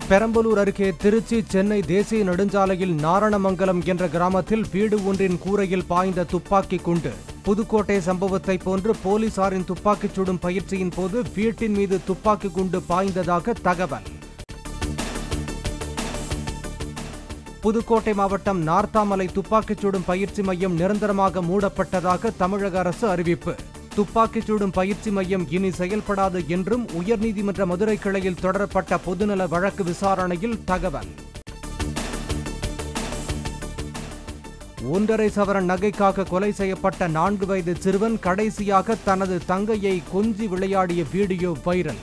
பெரம்பலூர் அருகே திருச்சி சென்னை தேசிய நெடுஞ்சாலையில் நாரணமங்கலம் என்ற கிராமத்தில் வீடு ஒன்றின் கூரையில் பாய்ந்த துப்பாக்கி குண்டு புதுக்கோட்டை சம்பவத்தை போன்று போலீசாரின் துப்பாக்கிச் சுடும் பயிற்சியின் போது வீட்டின் மீது துப்பாக்கி குண்டு பாய்ந்ததாக தகவல் புதுக்கோட்டை மாவட்டம் நார்த்தாமலை துப்பாக்கிச் சுடும் பயிற்சி மையம் நிரந்தரமாக மூடப்பட்டதாக தமிழக அரசு அறிவிப்பு துப்பாக்கிச் சுடும் பயிற்சி மையம் இனி செயல்படாது என்றும் உயர்நீதிமன்ற மதுரை கிளையில் தொடரப்பட்ட பொதுநல வழக்கு விசாரணையில் தகவல் ஒன்றரை சவரன் நகைக்காக கொலை செய்யப்பட்ட நான்கு வயது சிறுவன் கடைசியாக தனது தங்கையை கொஞ்சி விளையாடிய வீடியோ வைரல்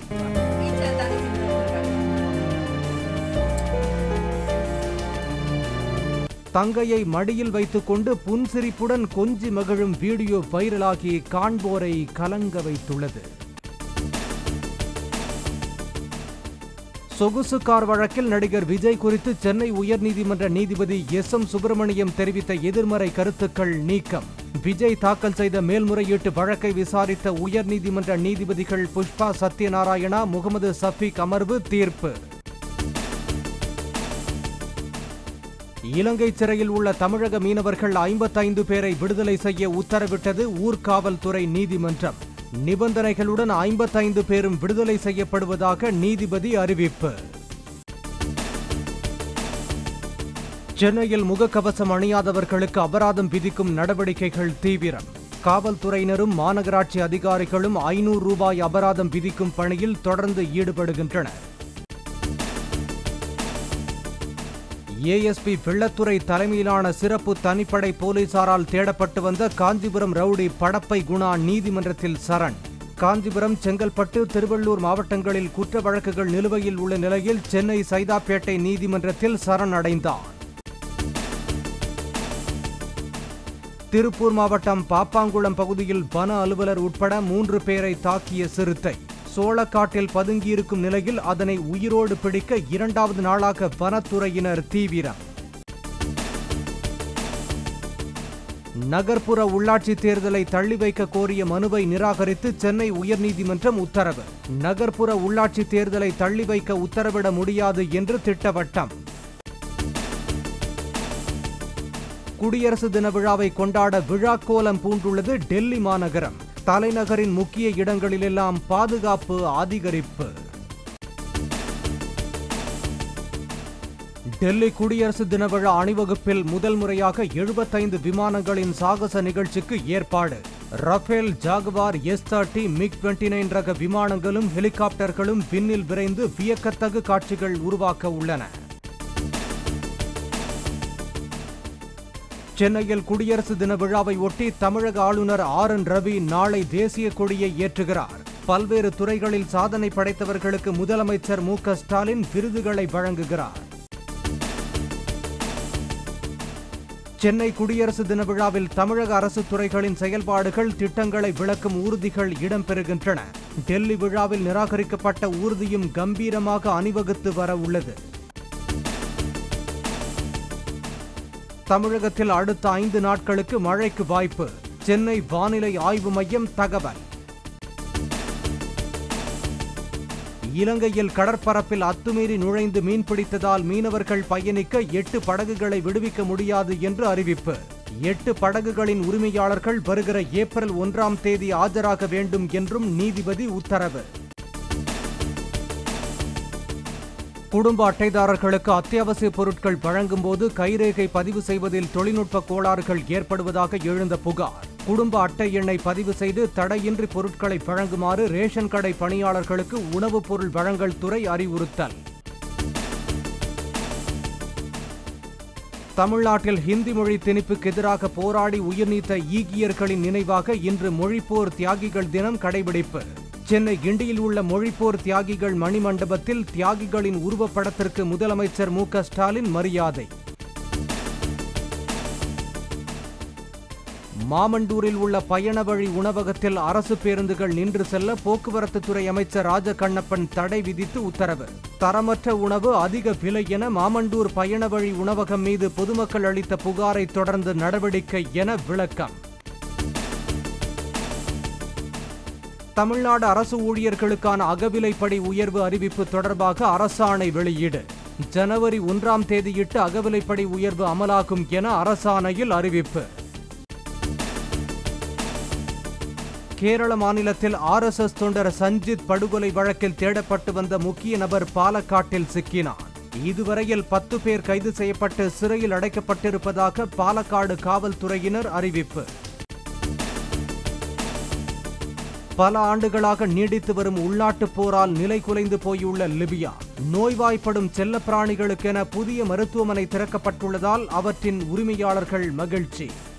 தங்கையை மடியில் வைத்துக்கொண்டு புன்சிரிப்புடன் கொஞ்சி மகிழும் வீடியோ வைரலாகி காண்போரை கலங்க வைத்துள்ளது சொகுசு கார் வழக்கில் நடிகர் விஜய் குறித்து சென்னை உயர்நீதிமன்ற நீதிபதி எஸ் எம் சுப்பிரமணியம் தெரிவித்த எதிர்மறை கருத்துக்கள் நீக்கம் விஜய் தாக்கல் செய்த மேல்முறையீட்டு வழக்கை விசாரித்த உயர்நீதிமன்ற நீதிபதிகள் புஷ்பா சத்யநாராயணா முகமது சஃபீக் அமர்வு தீர்ப்பு இலங்கை சிறையில் உள்ள தமிழக மீனவர்கள் ஐம்பத்தைந்து பேரை விடுதலை செய்ய உத்தரவிட்டது ஊர்காவல்துறை நீதிமன்றம் நிபந்தனைகளுடன் ஐம்பத்தைந்து பேரும் விடுதலை செய்யப்படுவதாக நீதிபதி அறிவிப்பு சென்னையில் முகக்கவசம் அணியாதவர்களுக்கு அபராதம் விதிக்கும் நடவடிக்கைகள் தீவிரம் காவல்துறையினரும் மாநகராட்சி அதிகாரிகளும் ஐநூறு ரூபாய் அபராதம் விதிக்கும் பணியில் தொடர்ந்து ஈடுபடுகின்றனர் ஏஎஸ்பி வெள்ளத்துறை தலைமையிலான சிறப்பு தனிப்படை போலீசாரால் தேடப்பட்டு வந்த காஞ்சிபுரம் ரவுடி படப்பை குணா நீதிமன்றத்தில் சரண் காஞ்சிபுரம் செங்கல்பட்டு திருவள்ளூர் மாவட்டங்களில் குற்ற வழக்குகள் நிலுவையில் உள்ள நிலையில் சென்னை சைதாப்பேட்டை நீதிமன்றத்தில் சரண் அடைந்தார் திருப்பூர் மாவட்டம் பாப்பாங்குளம் பகுதியில் வன அலுவலர் உட்பட மூன்று பேரை தாக்கிய சிறுத்தை சோளக்காட்டில் பதுங்கியிருக்கும் நிலையில் அதனை உயிரோடு பிடிக்க இரண்டாவது நாளாக வனத்துறையினர் தீவிரம் நகர்ப்புற உள்ளாட்சி தேர்தலை தள்ளி வைக்க கோரிய மனுவை நிராகரித்து சென்னை உயர்நீதிமன்றம் உத்தரவு நகர்ப்புற உள்ளாட்சி தேர்தலை தள்ளி வைக்க உத்தரவிட முடியாது என்று திட்டவட்டம் குடியரசு தின விழாவை கொண்டாட விழா கோலம் பூண்டுள்ளது டெல்லி மாநகரம் தலைநகரின் முக்கிய இடங்களிலெல்லாம் பாதுகாப்பு அதிகரிப்பு டெல்லி குடியரசு தின விழா அணிவகுப்பில் முதல் முறையாக எழுபத்தைந்து விமானங்களின் சாகச நிகழ்ச்சிக்கு ஏற்பாடு Rafale Jaguar S thirty MiG twenty nine ரக விமானங்களும் ஹெலிகாப்டர்களும் விண்ணில் விரைந்து வியக்கத்தகு காட்சிகள் உருவாக்க உள்ளன சென்னையில் குடியரசு தின விழாவை ஒட்டி தமிழக ஆளுநர் ஆர் என் ரவி நாளை தேசிய கொடியை ஏற்றுகிறார் பல்வேறு துறைகளில் சாதனை படைத்தவர்களுக்கு முதலமைச்சர் மு க ஸ்டாலின் விருதுகளை வழங்குகிறார் சென்னை குடியரசு தின விழாவில் தமிழக அரசு துறைகளின் செயல்பாடுகள் திட்டங்களை விளக்கும் ஊர்திகள் இடம்பெறுகின்றன டெல்லி விழாவில் நிராகரிக்கப்பட்ட ஊர்தியும் கம்பீரமாக அணிவகுத்து வர உள்ளது தமிழகத்தில் அடுத்த ஐந்து நாட்களுக்கு மழைக்கு வாய்ப்பு சென்னை வானிலை ஆய்வு மையம் தகவல் இலங்கையில் கடற்பரப்பில் அத்துமீறி நுழைந்து மீன்பிடித்ததால் மீனவர்கள் பயணிக்க எட்டு படகுகளை விடுவிக்க முடியாது என்று அறிவிப்பு எட்டு படகுகளின் உரிமையாளர்கள் வருகிற ஏப்ரல் ஒன்றாம் தேதி ஆஜராக வேண்டும் என்றும் நீதிபதி உத்தரவு குடும்ப அட்டைதாரர்களுக்கு அத்தியாவசிய பொருட்கள் வழங்கும் போது கைரேகை பதிவு செய்வதில் தொழில்நுட்ப கோளாறுகள் ஏற்படுவதாக எழுந்த புகார் குடும்ப அட்டை எண்ணை பதிவு செய்து தடையின்றி பொருட்களை வழங்குமாறு ரேஷன் கடை பணியாளர்களுக்கு உணவுப் பொருள் வழங்கல் துறை அறிவுறுத்தல் தமிழ்நாட்டில் ஹிந்தி மொழி திணிப்புக்கு எதிராக போராடி உயிர்நீத்த ஈகியர்களின் நினைவாக இன்று மொழிப்போர் தியாகிகள் தினம் கடைபிடிப்பு சென்னை கிண்டியில் உள்ள மொழிப்போர் தியாகிகள் மணிமண்டபத்தில் தியாகிகளின் உருவப்படத்திற்கு முதலமைச்சர் மு க ஸ்டாலின் மரியாதை மாமண்டூரில் உள்ள பயண வழி உணவகத்தில் அரசு பேருந்துகள் நின்று செல்ல போக்குவரத்து துறை அமைச்சர் ராஜகண்ணப்பன் தடை விதித்து உத்தரவு தரமற்ற உணவு அதிக விலை என மாமண்டூர் பயண வழி உணவகம் மீது பொதுமக்கள் அளித்த புகாரை தொடர்ந்து நடவடிக்கை என விளக்கம் தமிழ்நாடு அரசு ஊழியர்களுக்கான அகவிலைப்படி உயர்வு அறிவிப்பு தொடர்பாக அரசாணை வெளியீடு ஜனவரி ஒன்றாம் தேதியிட்டு அகவிலைப்படி உயர்வு அமலாகும் என அரசாணையில் அறிவிப்பு கேரள மாநிலத்தில் ஆர்எஸ்எஸ் தொண்டர் சஞ்சித் படுகொலை வழக்கில் தேடப்பட்டு வந்த முக்கிய நபர் பாலக்காட்டில் சிக்கினார் இதுவரையில் பத்து பேர் கைது செய்யப்பட்டு சிறையில் அடைக்கப்பட்டிருப்பதாக பாலக்காடு காவல்துறையினர் அறிவிப்பு பல ஆண்டுகளாக நீடித்து வரும் உள்நாட்டுப் போரால் நிலை குலைந்து போயுள்ள லிபியா நோய்வாய்ப்படும் செல்லப்பிராணிகளுக்கென புதிய மருத்துவமனை திறக்கப்பட்டுள்ளதால் அவற்றின் உரிமையாளர்கள் மகிழ்ச்சி